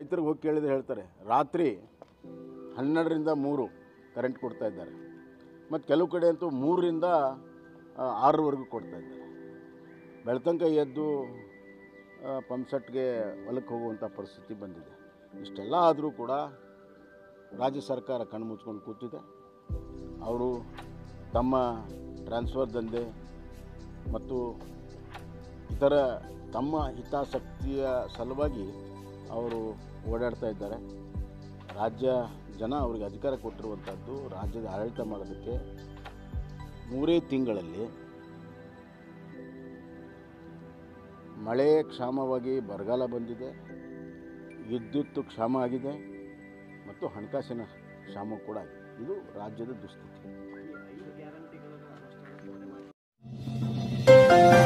ರೈತರಿಗೆ ಹೋಗಿ ಕೇಳಿದ್ರೆ ಹೇಳ್ತಾರೆ ರಾತ್ರಿ ಹನ್ನೆರಡರಿಂದ ಮೂರು ಕರೆಂಟ್ ಕೊಡ್ತಾ ಇದ್ದಾರೆ ಮತ್ತು ಕೆಲವು ಕಡೆ ಅಂತೂ ಮೂರರಿಂದ ಆ, ಆರರವರೆಗೂ ಕೊಡ್ತಾ ಇದ್ದಾರೆ ಬೆಳ್ತಂಕ ಎದ್ದು ಪಂಪ್ಸೆಟ್ಗೆ ಹೊಲಕ್ಕೆ ಹೋಗುವಂಥ ಪರಿಸ್ಥಿತಿ ಬಂದಿದೆ ಇಷ್ಟೆಲ್ಲ ಆದರೂ ಕೂಡ ರಾಜ್ಯ ಸರ್ಕಾರ ಕಣ್ಣು ಮುಚ್ಕೊಂಡು ಕೂತಿದೆ ಅವರು ತಮ್ಮ ಟ್ರಾನ್ಸ್ಫರ್ ದಂಧೆ ಮತ್ತು ಇತರ ತಮ್ಮ ಹಿತಾಸಕ್ತಿಯ ಸಲುವಾಗಿ ಅವರು ಓಡಾಡ್ತಾ ಇದ್ದಾರೆ ರಾಜ್ಯ ಜನ ಅವರಿಗೆ ಅಧಿಕಾರ ಕೊಟ್ಟಿರುವಂಥದ್ದು ರಾಜ್ಯದ ಆಡಳಿತ ಮಾಡೋದಕ್ಕೆ ಮೂರೇ ತಿಂಗಳಲ್ಲಿ ಮಳೆ ಕ್ಷಾಮವಾಗಿ ಬರಗಾಲ ಬಂದಿದೆ ವಿದ್ಯುತ್ತು ಕ್ಷಾಮ ಆಗಿದೆ ಮತ್ತು ಹಣಕಾಸಿನ ಕ್ಷಾಮ ಕೂಡ ಆಗಿದೆ ಇದು ರಾಜ್ಯದ ದುಸ್ಥಿತಿ